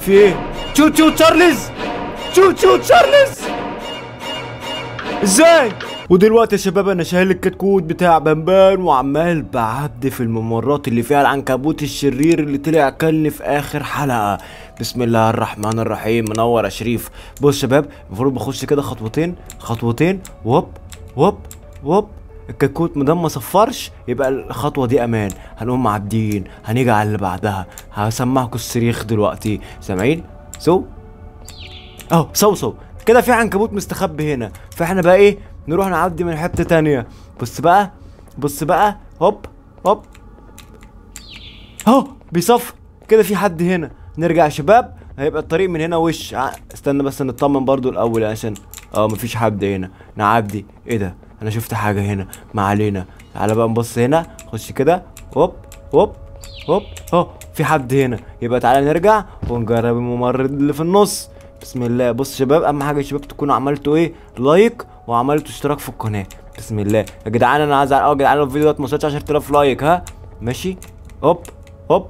في ايه تشو تشو تشارلز تشو تشو تشارلز ازاي ودلوقتي يا شباب انا شايل الكتكوت بتاع بنبان وعمال بعدي في الممرات اللي فيها العنكبوت الشرير اللي طلع كلني في اخر حلقه بسم الله الرحمن الرحيم منور يا شريف بص يا شباب المفروض بخش كده خطوتين خطوتين وب وب وب الكتكوت مدام ما صفرش يبقى الخطوه دي امان هنقوم معديين هنيجي على اللي بعدها هسمعكم الصريخ دلوقتي سامعين سو اهو صوصو كده في عنكبوت مستخبي هنا فاحنا بقى ايه نروح نعدي من حته تانية بص بقى بص بقى هوب هوب اهو بيصف كده في حد هنا نرجع يا شباب هيبقى الطريق من هنا وش ع- استنى بس نطمن برضو الاول عشان اه مفيش حد هنا نعدي ايه ده انا شفت حاجه هنا ما علينا تعالى بقى نبص هنا خش كده هوب هوب هوب اهو في حد هنا يبقى تعالى نرجع ونجرب الممرض اللي في النص بسم الله بص يا شباب اهم حاجه يا شباب تكونوا عملتوا ايه لايك وعملتوا اشتراك في القناه بسم الله يا جدعان انا عايز اه يا جدعان لو الفيديو ده ما وصلش 10000 لايك ها ماشي هوب هوب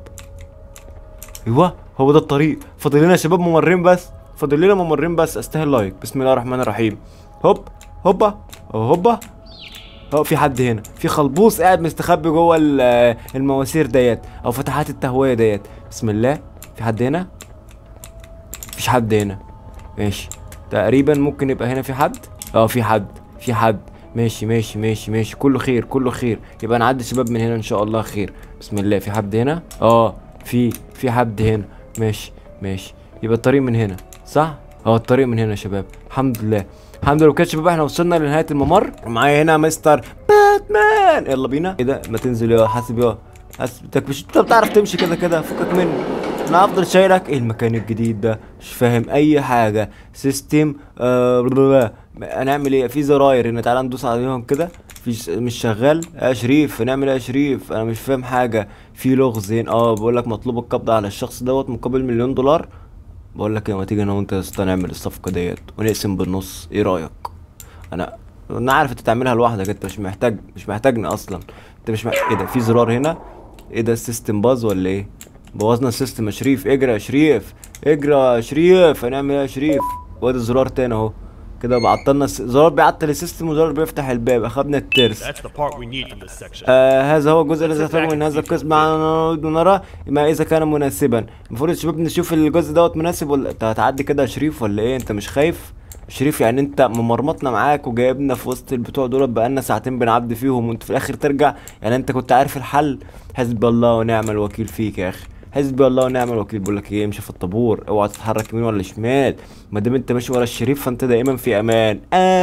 ايوه هو ده الطريق فاضل لنا يا شباب ممرين بس فاضل لنا ممرين بس استاهل لايك بسم الله الرحمن الرحيم هوب هوبا أهو هوبا اه في حد هنا في خلبوص قاعد مستخبي جوه ال- المواسير ديت او فتحات التهويه ديت بسم الله في حد هنا مفيش حد هنا ماشي تقريبا ممكن يبقى هنا في حد اه في حد في حد ماشي ماشي ماشي ماشي كله خير كله خير يبقى نعدي شباب من هنا ان شاء الله خير بسم الله في حد هنا اه في في حد هنا ماشي ماشي يبقى الطريق من هنا صح اه الطريق من هنا يا شباب الحمد لله الحمد لله كده يا شباب احنا وصلنا لنهايه الممر ومعايا هنا مستر باتمان يلا بينا ايه ده ما تنزل يا حاسب يا حاسب انت مش انت بتعرف تمشي كده كده فكك مني انا هفضل شايلك ايه المكان الجديد ده مش فاهم اي حاجه سيستم آه بلا- هنعمل ايه في زراير هنا تعالى ندوس عليهم كده في ش- مش شغال يا شريف نعمل ايه يا شريف انا مش فاهم حاجه في لغز هنا اه بقول لك مطلوب القبض على الشخص دوت مقابل مليون دولار بقول لك ايه ما تيجي انا وانت يا اسطى نعمل الصفقه ديت ونقسم بالنص ايه رايك انا انا عارف انت تعملها لوحدك انت مش محتاج مش محتاجني اصلا انت مش محتاج ايه ده في زرار هنا ايه ده السيستم باظ ولا ايه بوظنا السيستم يا شريف اجري يا شريف اجري يا شريف هنعمل ايه يا شريف وادي الزرار تاني اهو كده بعطلنا الس- زرار بيعطل السيستم وزرار بيفتح الباب اخدنا الترس That's the part we need from this section. آه هذا هو الجزء الذي يحتاج من هذا القسم معنا نرى ما اذا كان مناسبا المفروض يا شباب نشوف الجزء دوت مناسب ولا انت هتعدي كده يا شريف ولا ايه انت مش خايف شريف يعني انت ممرمطنا معاك وجايبنا في وسط البتوع دول بقالنا ساعتين بنعدي فيهم وانت في الاخر ترجع يعني انت كنت عارف الحل حسبي الله ونعم الوكيل فيك يا اخي حسبي الله ونعم الوكيل بقول لك ايه امشي في الطابور اوعى تتحرك يمين ولا شمال ما دام انت ماشي ورا الشريف فانت دائما في امان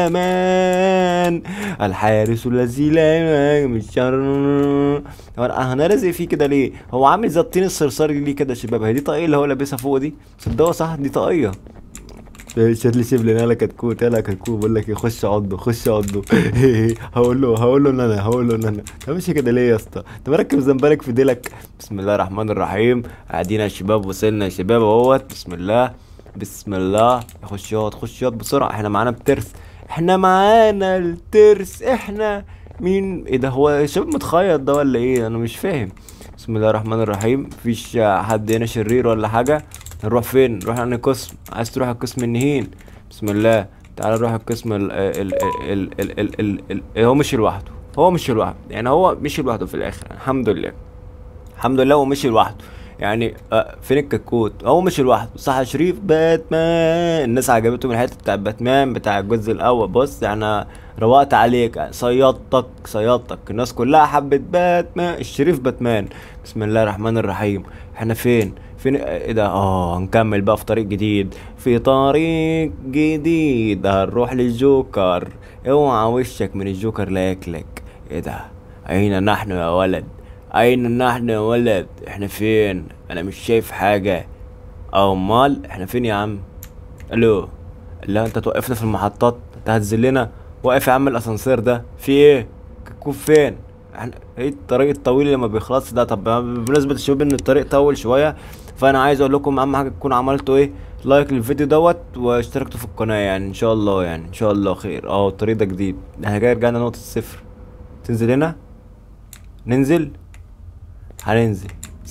امان الحارس الذي لا ينام الشر هو انا انا لازق فيه كده ليه هو عامل زي الطين الصرصاري ليه كده يا شباب هي دي طاقيه اللي هو لابسها فوق دي صدقوا صح دي طاقيه شادلي سيب لي انا كتكوت انا كتكوت بقول لك ايه خش عضه خش عضه هقول له هقول له ان انا هقول له ان انا طب مش كده ليه يا اسطى انت مركب زنبلك في ديلك بسم الله الرحمن الرحيم قاعدين يا شباب وصلنا يا شباب اهوت بسم الله بسم الله خش ياض خش ياض بسرعه احنا معانا الترس احنا معانا الترس احنا مين ايه ده هو الشباب متخيط ده ولا ايه انا مش فاهم بسم الله الرحمن الرحيم مفيش حد هنا شرير ولا حاجه نروح فين نروح عن قسم عايز تروح القسم النهين بسم الله تعال نروح القسم ال ال ال ال ال ال ال ال هو مشي لوحده هو مشي لوحده يعني هو مشي لوحده في الاخر الحمد لله الحمد لله هو مشي لوحده يعني آه فين الكتكوت هو مشي لوحده صح يا شريف باتمان الناس عجبتهم الحته بتاع باتمان بتاع الجزء الاول بص يعني روقت عليك صيادتك صيادتك الناس كلها حبت باتمان الشريف باتمان بسم الله الرحمن الرحيم احنا فين فين ايه ده اه هنكمل بقى في طريق جديد في طريق جديد هنروح للجوكر اوعى وشك من الجوكر لا ياكلك ايه ده اين نحن يا ولد اين نحن يا ولد احنا فين انا مش شايف حاجة او مال احنا فين يا عم الو لا انت توقفنا في المحطات انت هتذلنا واقف يا عم الاسانسير ده في ايه كتكون فين احنا ايه الطريق الطويل اللي ما بيخلصش ده طب بمناسبة الشباب ان الطريق طول شوية فانا عايز اقول لكم اهم حاجة تكونوا عملتوا ايه لايك للفيديو دوت واشتركتوا في القناة يعني ان شاء الله يعني ان شاء الله خير اه الطريق ده جديد احنا كده رجعنا نقطة الصفر تنزل هنا ننزل هننزل صح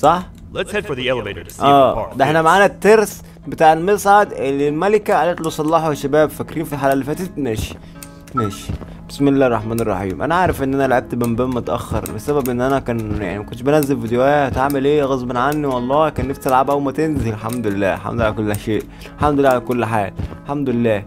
Let's head for the elevator to see if the اه car ده احنا fits. معانا الترس بتاع المصعد اللي الملكة قالت له صلحه يا شباب فاكرين في الحلقة اللي فاتت ماشي ماشي بسم الله الرحمن الرحيم انا عارف ان انا لعبت بمبم متاخر بسبب ان انا كان يعني ما كنتش بنزل فيديوهات هعمل ايه غصب عني والله كان نفسي العبها اول ما تنزل الحمد لله الحمد لله على كل شيء الحمد لله على كل حال الحمد لله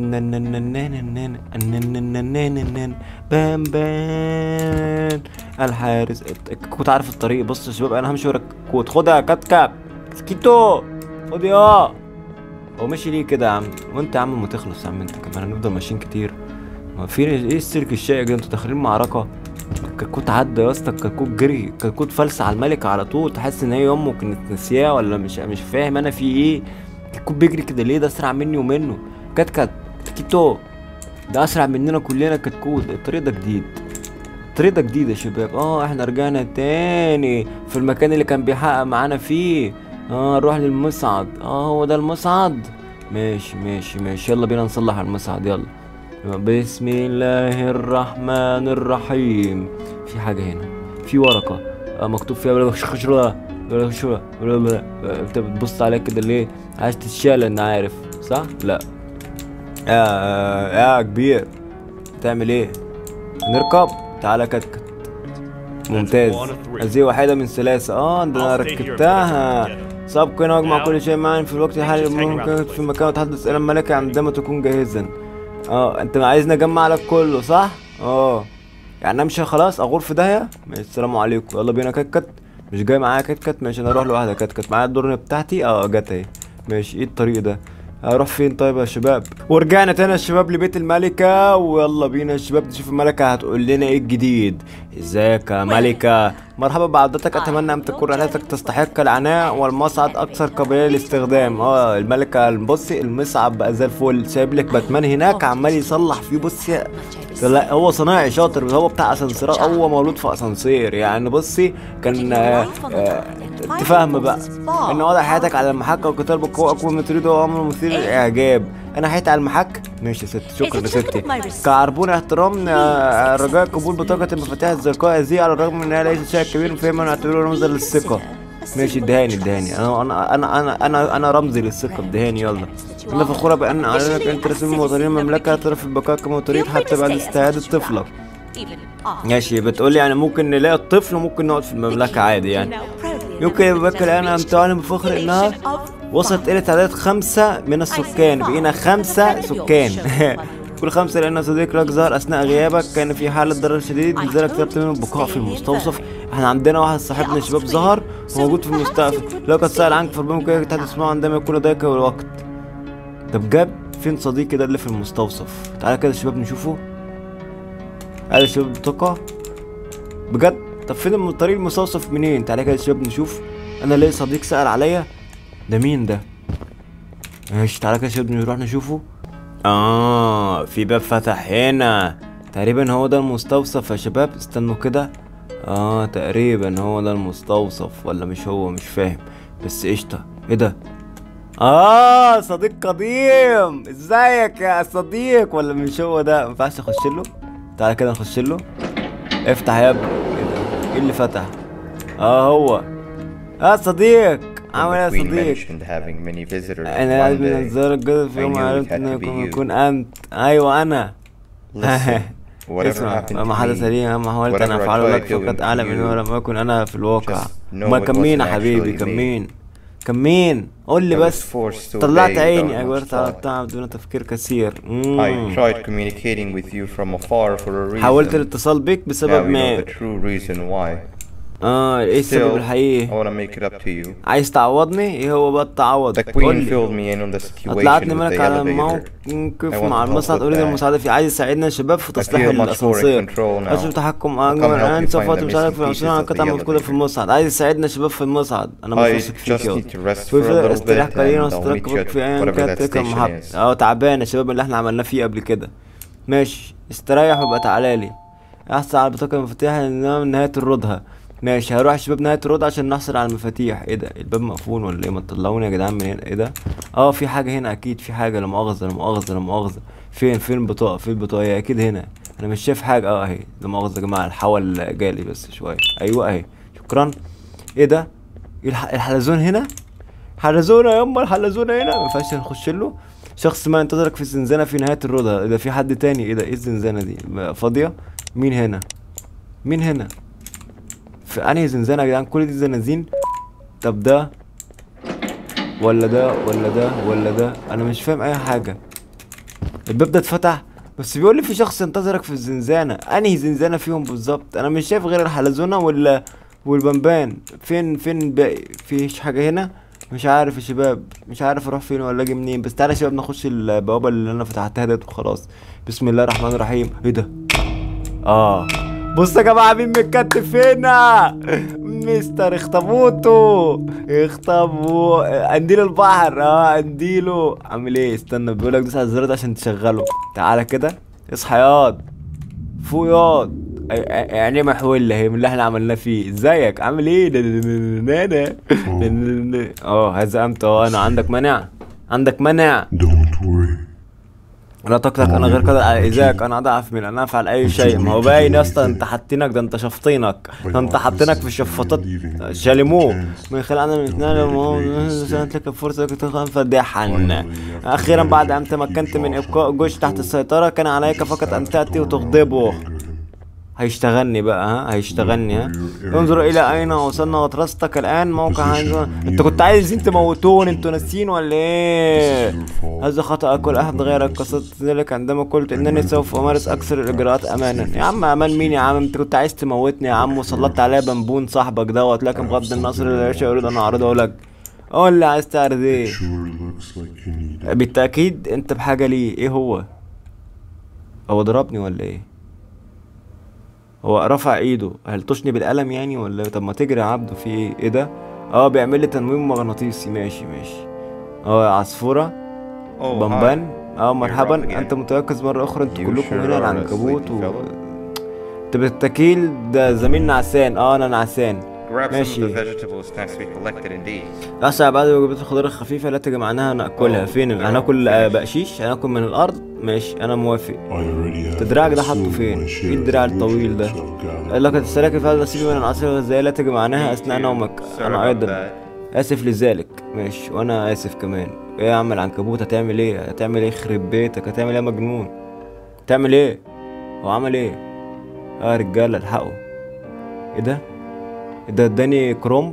بام بام الحارس كنت عارف الطريق بص يا شباب انا همشي ورا الكود خدها يا كتكب سكيتو خد يا هو ماشي ليه كده يا عم وانت يا عم ما تخلص يا عم انت كمان هنفضل ماشيين كتير ما في ايه السلك الشائك ده انتوا داخلين معركة الكتكوت عدى يا اسطى الكتكوت جري الكتكوت فلس على الملك على طول تحس ان هي امه كانت نسياه ولا مش مش فاهم انا في ايه الكتكوت بيجري كده ليه ده اسرع مني ومنه كتكت كيتو ده اسرع مننا كلنا كتكوت الطريق ده جديد الطريق ده جديد يا شباب اه احنا رجعنا تاني في المكان اللي كان بيحقق معانا فيه اه نروح للمصعد اه هو ده المصعد ماشي ماشي ماشي يلا بينا نصلح المصعد يلا بسم الله الرحمن الرحيم في حاجة هنا في ورقة آه مكتوب فيها بلا خشرة بلا خشرة بلا بلا انت بتبص عليها كده ليه عايز تتشال انا عارف صح لا يا يا كبير تعمل ايه نركب تعالى كتكت ممتاز هذه واحدة من ثلاثة اه ده انا I'll stay here and ركبتها put it together. سابقا واجمع Now, كل شيء معا في الوقت الحالي just hang around ممكن this في مكان وتحدث الى الملكة عندما تكون جاهزا اه انت عايزني اجمع لك كله صح اه يعني امشي خلاص اغور في داهية ماشي السلام عليكم يلا بينا كتكت مش جاي معايا كتكت ماشي انا اروح لوحدي كتكت معايا الدورنية بتاعتي اه جت اهي ماشي ايه الطريق ده هروح فين طيب يا شباب ورجعنا تاني يا شباب لبيت الملكة ويلا بينا يا شباب نشوف الملكة هتقول لنا ايه الجديد ازيك يا ملكة مرحبا بعودتك اتمنى ان تكون رحلتك تستحق العناء والمصعد اكثر قابلية للاستخدام اه الملكة بصي المصعد بقى زي الفل سايب لك باتمان هناك عمال يصلح فيه بصي لا هو صنايعي شاطر هو بتاع اسانسيرات هو مولود في اسانسير يعني بصي كان آه، آه، انت فاهمه بقى ان وضع حياتك على المحك والقتال بقوه اقوى من تريده هو امر مثير للاعجاب انا حياتي على المحك ماشي يا ستي شكرا يا ستي كعربون احترامنا آه، رجاء قبول بطاقه المفاتيح الزرقاء هذه على الرغم من انها ليست شيء كبير فيما نعتبره رمزا للثقه ماشي ادهاني ادهاني انا انا انا انا انا, أنا رمزي للثقه ادهاني يلا انا فخوره بان اعلنك انت رسمي مواطنين المملكه طرف البقاء كمواطنين حتى بعد استعاده طفلك ماشي بتقولي يعني ممكن نلاقي الطفل وممكن نقعد في المملكة عادي يعني يمكن يا بكر الآن أن تعلن بفخر إنها وصلت إلى تعداد خمسة من السكان بقينا خمسة سكان كل خمسة لأن صديق لك ظهر أثناء غيابك كان في حالة ضرر شديد لذلك طلبت منه البقاء في المستوصف احنا عندنا واحد صاحبنا شباب ظهر موجود في المستوصف لو قد سأل عنك فربما تحدث معه عندما يكون ضيق الوقت ده بجد فين صديقي ده اللي في المستوصف تعالى كده الشباب نشوفه هذا الشباب بطاقة بجد طب فين الم- طريق المستوصف منين تعالى كده الشباب نشوف انا ليا صديق سأل عليا ده مين ده ماشي تعالى كده الشباب نروح نشوفه اه في باب فتح هنا تقريبا هو ده المستوصف يا شباب استنوا كده اه تقريبا هو ده المستوصف ولا مش هو مش فاهم بس قشطة ايه ده اه صديق قديم ازيك يا صديق ولا مش هو ده ما ينفعش اخش له تعالى كده نخش له افتح يا ابني ايه ده ايه اللي فتح اه هو اه صديق عامل ايه يا The Queen صديق mentioned having many visitors انا one قاعد day. بنزلك كده في I يوم knew it عرفت had انه to be يكون, you. يكون انت ايوه انا Listen, whatever اسمع happened ما to حدث me, لي ما حاولت whatever ان I افعله tried لك doing فقد to اعلم you, انه لم اكن انا في الواقع just know ما it كان مين يا wasn't حبيبي actually كان me. مين كان مين قول لي I was بس forced to طلعت obey عيني without اجبرت much على thought. التعب دون تفكير كثير I مم. tried communicating with you from afar for a reason. حاولت الاتصال بك Now بسبب you know ما the true reason why. اه ايه السبب Still, I الحقيقي want to make it up to you. عايز تعوضني ايه هو بقى التعوض The قول queen لي filled me in on the situation اطلعتني with منك the على elevator. موقف I want مع to help المصعد with اريد that. المساعده في عايز يساعدنا يا شباب في تصليح feel much more in الاسانسير control now. اشوف تحكم I'll اجمل come help الان you سوف find the تساعدك في missing العنصريه عن pieces of القطع the المفقوده في elevator. المصعد عايز يساعدنا يا شباب في المصعد انا I متواثق فيك just يا need to rest for a وفي little استريح bit قليلا and I'll meet you واستركبك at في ايا whatever كانت that تلك station المحطه is. اه تعبان يا شباب اللي احنا عملناه فيه قبل كده ماشي استريح وابقى تعالى لي احصل على بطاقه المفاتيح لانها من نهايه الردهه ماشي هروح يا شباب نهايه الرد عشان نحصل على المفاتيح ايه ده الباب مقفول ولا ايه ما تطلعوني يا جدعان من هنا ايه ده اه في حاجه هنا اكيد في حاجه لا مؤاخذه لا مؤاخذه لا مؤاخذه فين فين البطاقه فين البطاقه هي اكيد هنا انا مش شايف حاجه اه اهي لا مؤاخذه يا جماعه الحول جالي بس شويه ايوه اهي شكرا ايه ده الح- الحلزون هنا حلزونه يما الحلزونه هنا ما ينفعش نخش له شخص ما ينتظرك في الزنزانه في نهايه الروضه ده في حد تاني ايه ده ايه الزنزانه دي م- فاضيه مين هنا مين هنا في انهي زنزانه يا جدعان كل دي زنازين طب ده ولا ده ولا ده ولا ده انا مش فاهم اي حاجه الباب ده اتفتح بس بيقول لي في شخص ينتظرك في الزنزانه انهي زنزانه فيهم بالظبط انا مش شايف غير الحلزونه ولا والبنبان فين فين الباقي فيش حاجه هنا مش عارف يا شباب مش عارف اروح فين ولا اجي منين بس تعالى يا شباب نخش البوابه اللي انا فتحتها ديت وخلاص بسم الله الرحمن الرحيم ايه ده اه بص يا جماعه مين متكتف هنا مستر اخطبوطو اخطبو قنديل البحر اه قنديله عامل ايه استنى بيقول لك دوس على الزر ده عشان تشغله تعالى كده اصحى ياض فوق ياض أي- أي- يعني محولة هي من اللي احنا عملناه فيه ازيك عامل ايه ده- ده- ده- ده- ده- ده- ده- ده- اه هزقمت اه انا عندك مانع عندك مانع Don't worry. لا تقلق انا غير قادر على ايذائك انا اضعف من ان افعل اي شيء ما هو باين يا اسطى انت حاطينك ده انت شفطينك ده انت حاطينك في شفاطات شالموه من خلال ان الاثنين سنت لك الفرصه تكون فادحا اخيرا بعد ان تمكنت من ابقاء جوش تحت السيطره كان عليك فقط ان تاتي وتغضبه هيشتغلني بقى ها هيشتغلني ها انظر الى اين وصلنا وترستك الان موقع هذا انت كنت عايزين تموتوني انتوا ناسيين ولا ايه هذا خطأ كل احد غيرك قصدت ذلك عندما قلت انني سوف امارس اكثر الاجراءات امانا يا عم امان مين يا عم انت كنت عايز تموتني يا عم وسلطت عليا بنبون صاحبك دوت لكن بغض النصر لا شيء اريد ان اعرضه لك قول لي عايز تعرض ايه Sure looks like you need it. بالتأكيد انت بحاجة ليه ايه هو هو ضربني ولا ايه هو رفع ايده هلطشني بالقلم يعني ولا طب ما تجري يا عبده في ايه ايه ده اه بيعمل لي تنويم مغناطيسي ماشي ماشي اه عصفورة Oh, بمبان hi. اه You're مرحبا wrong again. انت متيقظ مرة اخرى انتوا You كلكم sure هنا are a العنكبوت sleepy و fellow. انت بالتأكيد ده زميل نعسان اه انا نعسان Grab some of the ماشي vegetables next we collected indeed. أسرع بعد وجبات الخضار الخفيفة التي جمعناها نأكلها Oh, فين no, هناكل آه، finish. بقشيش هناكل من الأرض ماشي أنا موافق I already have الدراع ده حاطه consumed فين؟ my share ايه الدراع of الطويل ده؟ nutrients, so gather قال لك السلاك في هذا نصيبي من العناصر الغذائية التي جمعناها أثناء Me نومك too. Sorry أنا about أيضا that. آسف لذلك ماشي وأنا آسف كمان إيه يا عم العنكبوت هتعمل إيه؟ هتعمل إيه يخرب بيتك؟ هتعمل إيه يا مجنون؟ هتعمل إيه؟ هو عمل إيه؟ آه رجالة الحقوا إيه ده؟ ده اداني كرومب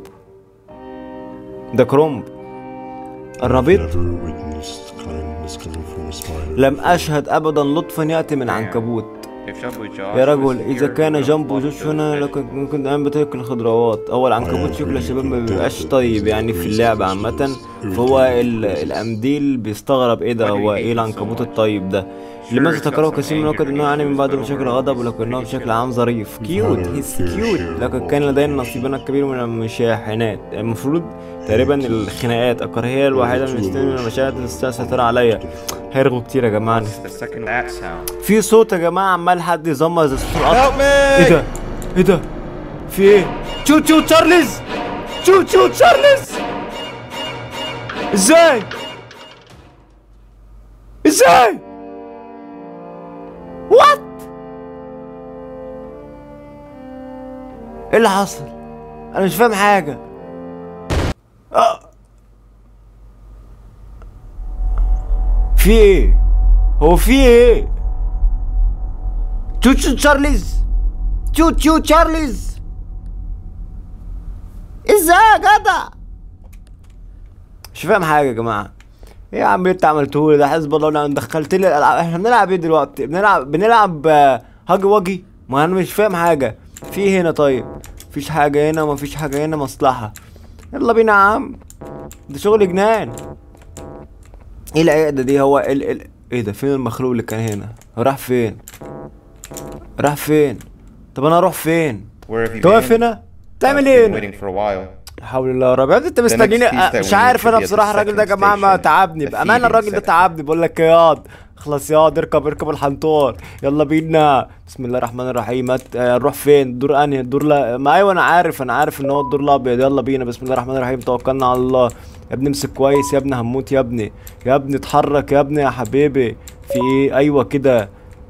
ده كرومب الربيط Never witnessed kindness coming from a spider. لم أشهد أبدا لطفا يأتي من عنكبوت If Jumbo Josh يا was رجل here, إذا كان we would've جنبه flocked جوش to هنا the لكن ممكن أن بتاكل الخضروات هو العنكبوت شكله شباب ما بيبقاش طيب يعني في اللعبة عامة فهو ال- الأمديل بيستغرب إيه ده هو إيه العنكبوت الطيب ده لماذا تكرهه كثير من الوقت انه يعاني من بعض بشكل غضب ولكنه بشكل عام ظريف كيوت هيز كيوت لكن كان لدينا نصيبنا الكبير من المشاحنات المفروض تقريبا الخناقات الكراهية الوحيدة من الستين من المشاهد اللي تستطيع السيطرة عليا هيرغوا كتير يا جماعة The second that sound. في صوت يا جماعه عمال حد يزمر زي صوت القطر Help me! ايه ده ايه ده في ايه تشو تشو تشارلز تشو تشو تشارلز ازاي ازاي وات ايه اللي حصل انا مش فاهم حاجه آه. في ايه هو في ايه تشو تشو تشارليز تشو تشو تشارليز ازاي يا جدع مش فاهم حاجه يا جماعه ايه يا عم اللي انت عملته لي ده حسب الله ونعم دخلت لي الالعاب احنا بنلعب ايه دلوقتي بنلعب بنلعب آه، هاجي واجي ما انا مش فاهم حاجه في إيه هنا طيب مفيش حاجه هنا ومفيش حاجه هنا مصلحه يلا بينا يا عم ده شغل جنان ايه العقده دي هو ال ال ايه ده فين المخلوق اللي كان هنا هو راح فين راح فين طب انا اروح فين Where have you انت واقف been? هنا تعمل I've ايه been هنا waiting for a while. لا حول الله يا رب يا ابني انت مستنيني excuse that أه، مش we عارف need to انا be at the بصراحه الراجل ده يا second جماعه ما station. تعبني The بامانه feeding الراجل ده section. تعبني بقول لك ياض خلاص ياض اركب اركب الحنطور يلا بينا بسم الله الرحمن الرحيم هات- آه، نروح فين الدور انهي الدور لا ما ايوه انا عارف انا عارف ان هو الدور الابيض يلا بينا بسم الله الرحمن الرحيم توكلنا على الله يا ابني امسك كويس يا ابني هنموت يا ابني يا ابني اتحرك يا ابني يا حبيبي في ايه ايوه كده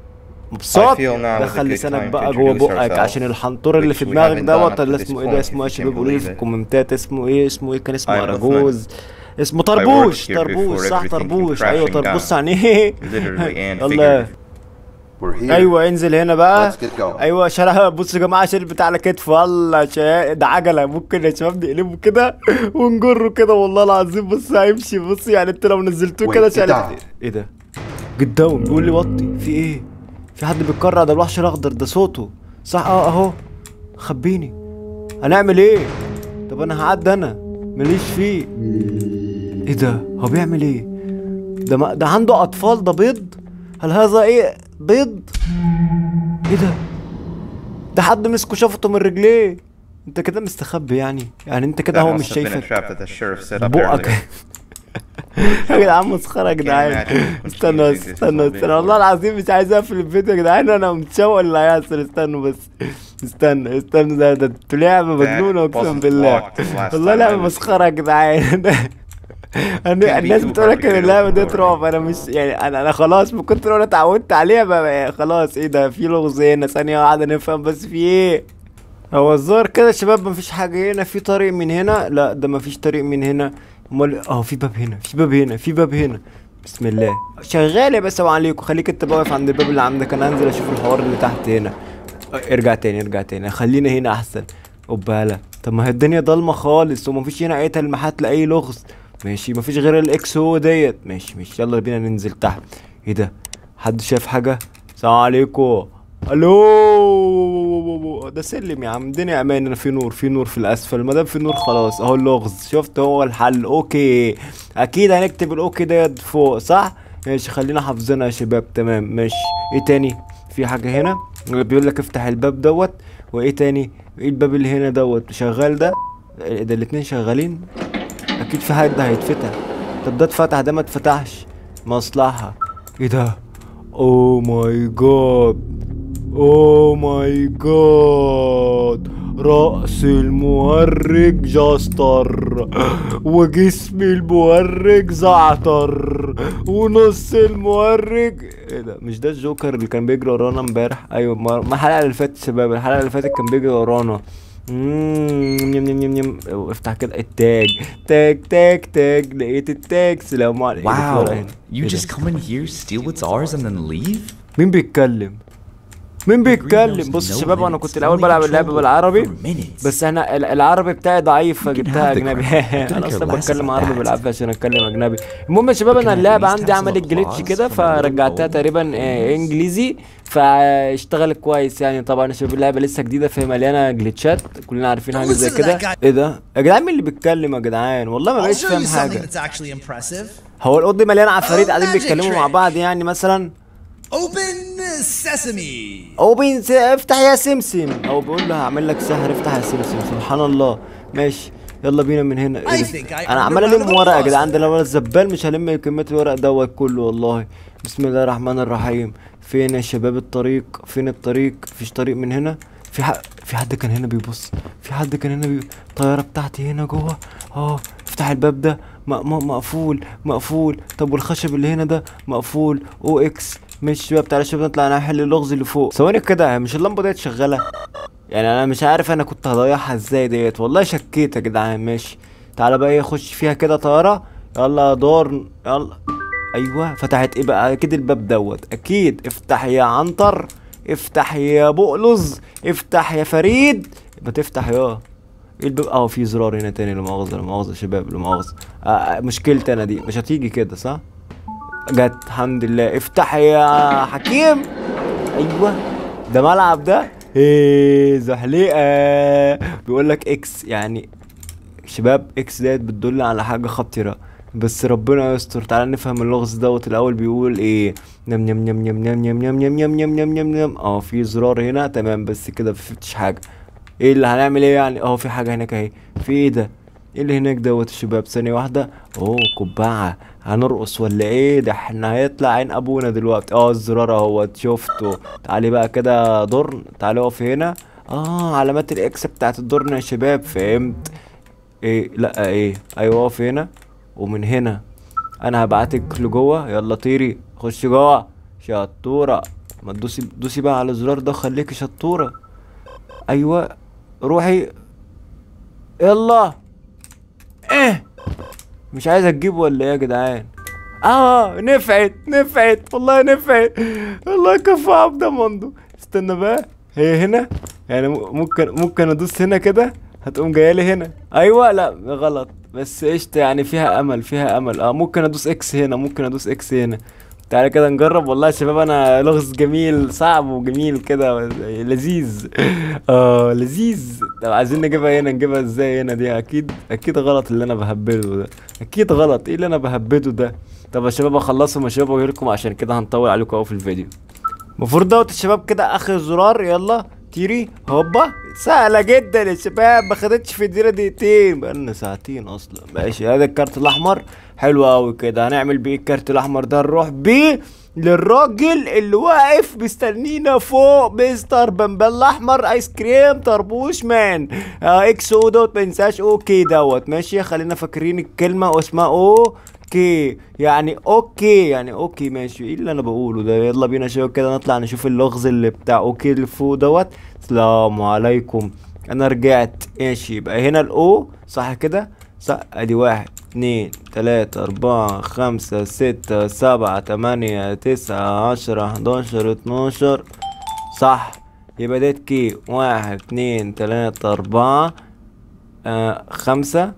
مبسوط I feel now is a دخل good لسانك time to بقى جوه introduce بقك ourselves, عشان الحنطور اللي في which we دماغك haven't دوت done up اللي to اسمه this ايه ده point, اسمه ايه يا if you شباب can قولوا لي believe في it. الكومنتات اسمه ايه اسمه ايه كان اسمه I'm اراجوز اسمه worked طربوش here طربوش before صح everything came طربوش ايوه crashing طربوش down. يعني ايه Literally and الله figuratively. We're here. ايوه انزل هنا بقى Let's get going. ايوه شارع بصوا يا جماعه شيل بتاع على كتفه الله شا... ده عجله ممكن يا شباب نقلبه كده ونجره كده والله العظيم بص هيمشي بص يعني انت لو نزلتوه Wait, كده get شال down. ايه ده جيت داون بيقول لي وطي في ايه في حد بيتكرع ده الوحش الاخضر ده صوته صح اه اهو خبيني هنعمل ايه طب انا هعدي انا ماليش فيه ايه ده هو بيعمل ايه ده ما ده عنده اطفال ده بيض هل هذا ايه بيض ايه ده ده حد مسكه شفطه من رجليه انت كده مستخبي يعني يعني انت كده That هو must مش have been a شايفك trap that the sheriff set up بقك earlier. يا جدعان مسخره يا جدعان imagine استنوا continuing this استنوا whole استنوا والله العظيم مش عايز اقفل الفيديو يا جدعان انا متشوق اللي هيحصل استنوا بس استنى استنى ده ده انتوا لعبه مجنونه اقسم wasn't بالله locked the last والله time لعبه I was مسخره يا جدعان أنا- be الناس too بتقول لك hard to ان get اللعبه over ديت already. رعب انا مش يعني انا انا خلاص من كتر ما انا اتعودت عليها بقى خلاص ايه ده في لغز هنا ثانيه واحده نفهم بس في ايه هو الظاهر كده يا شباب مفيش حاجه هنا في طريق من هنا لا ده مفيش طريق من هنا امال اه في باب هنا في باب هنا في باب هنا بسم الله شغال يا بس عليكم خليك انت بقى واقف عند الباب اللي عندك انا هنزل اشوف الحوار اللي تحت هنا اه، ارجع تاني ارجع تاني خلينا هنا احسن اوبالا طب ما هي الدنيا ضلمه خالص ومفيش هنا اي تلميحات لاي لغز ماشي مفيش غير الاكس هو ديت ماشي ماشي يلا بينا ننزل تحت ايه ده حد شايف حاجه السلام عليكم الو ده سلم يا عم الدنيا امان انا في نور في نور في الاسفل ما دام في نور خلاص اهو اللغز شفت هو الحل اوكي اكيد هنكتب الاوكي ديت فوق صح ماشي خلينا حافظينها يا شباب تمام ماشي ايه تاني في حاجه هنا بيقول لك افتح الباب دوت وايه تاني ايه الباب اللي هنا دوت شغال ده إيه ده الاتنين شغالين اكيد في حد هيتفتح طب ده اتفتح ده ما اتفتحش مصلحة ايه ده اوه ماي جاد اوه ماي جاد رأس المهرج جاستر وجسم المهرج زعتر ونص المهرج ايه ده مش ده الجوكر اللي كان بيجري ورانا امبارح ايوه ما ما الحلقه اللي فاتت شباب الحلقه اللي فاتت كان بيجري ورانا مم، يم يم يم يم افتح كده التاج تاج تاج تاج لقيت التاج سلام عليكم في ورقة Wow. هنا. You إيه ده؟ just come in here, steal what's ours, and then leave? مين بيتكلم مين بيتكلم بص يا شباب انا كنت الاول بلعب اللعبه بالعربي بس انا ال- العربي بتاعي ضعيف فجبتها have the اجنبي credit. I couldn't انا اصلا care less بتكلم about عربي that. بالعافيه عشان اتكلم اجنبي المهم يا شباب Can انا I at اللعبه least عندي have some عملت جليتش applause كده for my little فرجعتها gold تقريبا آه، انجليزي فاشتغلت كويس يعني طبعا يا شباب اللعبه لسه جديده فهي مليانه جليتشات كلنا عارفين حاجه زي listen to كده that guy. ايه ده يا جدعان مين اللي بيتكلم يا جدعان والله ما I'll بقتش show فاهم you something حاجه that's actually impressive. هو الاوضه دي مليانه عفاريت Oh, قاعدين magic بيتكلموا مع trick. بعض يعني مثلا Open sesame. او بينس افتح يا سمسم او بيقول له هعمل لك سحر افتح يا سمسم سبحان الله ماشي يلا بينا من هنا إيه I ده؟ think I انا عمال understand الم the ورق يا process. جدعان ده لو انا الزبال مش هلم كميه الورق دوت كله والله بسم الله الرحمن الرحيم فين يا شباب الطريق فين الطريق مفيش طريق من هنا في حق في حد كان هنا بيبص في حد كان هنا بي... الطياره بتاعتي هنا جوه اه افتح الباب ده م... م... مقفول مقفول طب والخشب اللي هنا ده مقفول او اكس مش شباب تعالى شباب نطلع نحل اللغز اللي فوق ثواني كده مش اللمبه ديت شغاله يعني انا مش عارف انا كنت هضيعها ازاي ديت والله شكيت يا جدعان ماشي تعالى بقى ايه اخش فيها كده طياره يلا يا دور يلا ايوه فتحت ايه بقى اكيد الباب دوت اكيد افتح يا عنتر افتح يا بقلظ افتح يا فريد ما تفتح يا ايه الباب اه في زرار هنا تاني لا مؤاخذه لا مؤاخذه يا شباب لا مؤاخذه آه، آه مشكلتي انا دي مش هتيجي كده صح جت الحمد لله افتح يا حكيم ايوه ده ملعب ده ايه زحليقه بيقول لك اكس يعني شباب اكس ديت بتدل على حاجه خطيره بس ربنا يستر تعالى نفهم اللغز دوت الاول بيقول ايه نم نم نم نم نم نم نم نم نم نم نم نم نم اه في زرار هنا تمام بس كده مفيش حاجه ايه اللي هنعمل ايه يعني اه في حاجه هناك اهي في ايه ده ايه اللي هناك دوت يا شباب ثانيه واحده اوه قبعه هنرقص ولا ايه ده احنا هيطلع عين ابونا دلوقتي اه الزرار اهوت شفته تعالي بقى كده درن تعالي اقف هنا اه علامات الاكس بتاعت الدرن يا شباب فهمت ايه لا ايه ايوه اقف هنا ومن هنا انا هبعتك لجوه يلا طيري خش جوه شطوره ما تدوسي دوسي بقى على الزرار ده خليكي شطورة ايوه روحي يلا ايه مش عايزة تجيب ولا ايه يا جدعان اه نفعت نفعت والله نفعت والله كفو عبد مندو استنى بقى هي هنا يعني م- ممكن ممكن ادوس هنا كده هتقوم جايه لي هنا ايوه لا غلط بس قشطه يعني فيها امل فيها امل اه ممكن ادوس اكس هنا ممكن ادوس اكس هنا تعالى كده نجرب والله يا شباب انا لغز جميل صعب وجميل كده لذيذ اه لذيذ طب عايزين نجيبها هنا نجيبها ازاي هنا دي اكيد اكيد غلط اللي انا بهبده ده اكيد غلط ايه اللي انا بهبده ده طب يا شباب اخلصهم يا شباب واجيلكم عشان كده هنطول عليكم قوي في الفيديو المفروض دوت الشباب كده اخر زرار يلا تيري هوبا سهلة جدا يا شباب ما خدتش في الدقيقة دقيقتين بقالنا ساعتين اصلا ماشي هذا الكارت الاحمر حلو قوي كده هنعمل بيه الكارت الاحمر ده نروح بيه للراجل اللي واقف مستنينا فوق مستر بمبل الاحمر ايس كريم طربوش مان آه اكس او دوت ما ينساش اوكي دوت ماشي خلينا فاكرين الكلمة واسمها او اوكي يعني اوكي يعني اوكي ماشي ايه اللي انا بقوله ده يلا بينا يا شباب كده نطلع نشوف اللغز اللي بتاع اوكي اللي فوق دوت السلام عليكم انا رجعت ماشي يبقى هنا الاو صح كده صح ادي واحد اتنين تلاتة اربعة خمسة ستة سبعة تمانية تسعة عشرة حداشر اتناشر صح يبقى ديت كي واحد اتنين تلاتة اربعة آه خمسة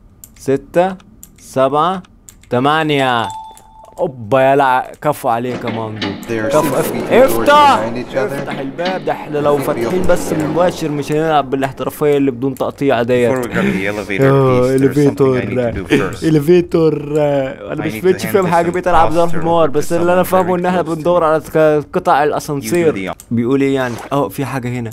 ستة سبعة تمانية اوبا يلا كفو عليك يا مانجو There are كفو six اف- feet doors افتح behind each other. افتح الباب ده احنا لو فاتحين بس مباشر مش هنلعب بالاحترافية اللي بدون تقطيع ديت Before we grab the elevator اه piece, there's something I need اليفيتور to do first. اليفيتور انا I مش need to بقتش hand فاهم this حاجه some بقيت العب زي posture الحمار to بس اللي انا someone فاهمه very ان احنا close to بندور على ك- قطع الاسانسير the- بيقول ايه يعني اه في حاجه هنا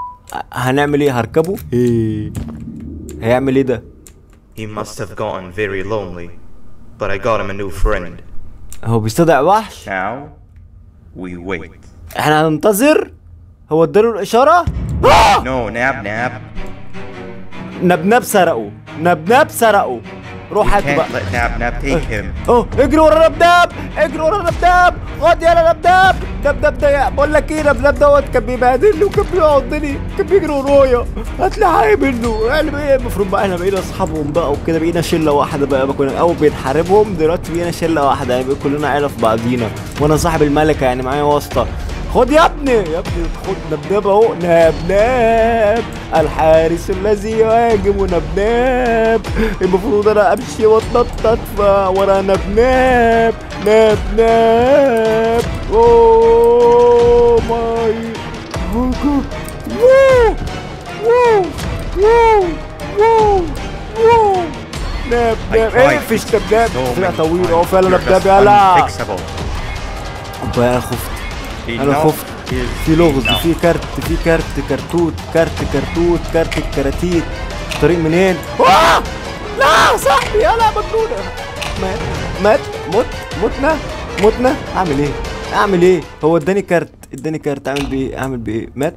هنعمل ايه هركبه ايه هيعمل ايه ده He must have gotten very lonely, but I got him a new friend. هو بيستدعي وحش Now, we wait. احنا هننتظر هو اداله الاشاره آه! No, Nab Nab. نبنب سرقه نبنب سرقه روح هاته Can't بقى let Nab Nab take him. اه اجري ورا نبداب اجري ورا نبداب خد يلا نبداب نبداب ده بقول لك ايه نبداب دوت كان بيبهدلني وكان بيعضني كان بيجري ورايا هات لي حاجه منه يعني ايه المفروض بقى احنا بقينا اصحابهم بقى وكده بقينا شله واحده بقى, بقى كنا اول بنحاربهم دلوقتي بقينا شله واحده يعني بقى كلنا عيله في بعضينا وانا صاحب الملكه يعني معايا واسطه خد يا ابني يا ابني خد نبناب اهو نبناب الحارس الذي يهاجم نبناب المفروض انا امشي واتنطط ف- ورا نبناب نبناب اوه ماي جاد واو واو واو واو واو نبناب I tried ايه فيش نبناب so طلع many طويل times. اهو فعلا You're نبناب just يلا unfixable. أبا انا خفت انا Enough خفت is في لغز enough. في كارت في كارت كرتوت كارت كرتوت كارت الكراتيت الطريق منين آه! لا صاحبي يلا مجنون مات مات مت متنا متنا اعمل ايه اعمل ايه هو اداني كارت اداني كارت اعمل بيه اعمل بيه مات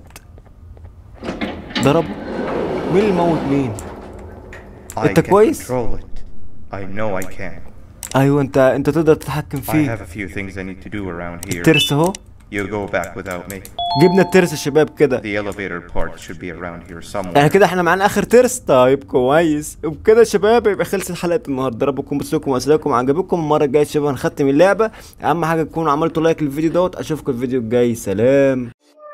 ضربه مين اللي موت مين I انت can كويس؟ control it. I know I can. ايوه انت انت تقدر تتحكم I فيه have a few things I need to do around here. الترس اهو You go back without me. جبنا الترس يا شباب كده The elevator part should be around here somewhere. يعني كده احنا معانا اخر ترس طيب كويس وبكده يا شباب يبقى خلصت حلقه النهارده ربكم بسلوكم واسئلتكم عجبكم المره الجايه يا شباب هنختم اللعبه اهم حاجه تكونوا عملتوا لايك للفيديو دوت اشوفكم الفيديو الجاي سلام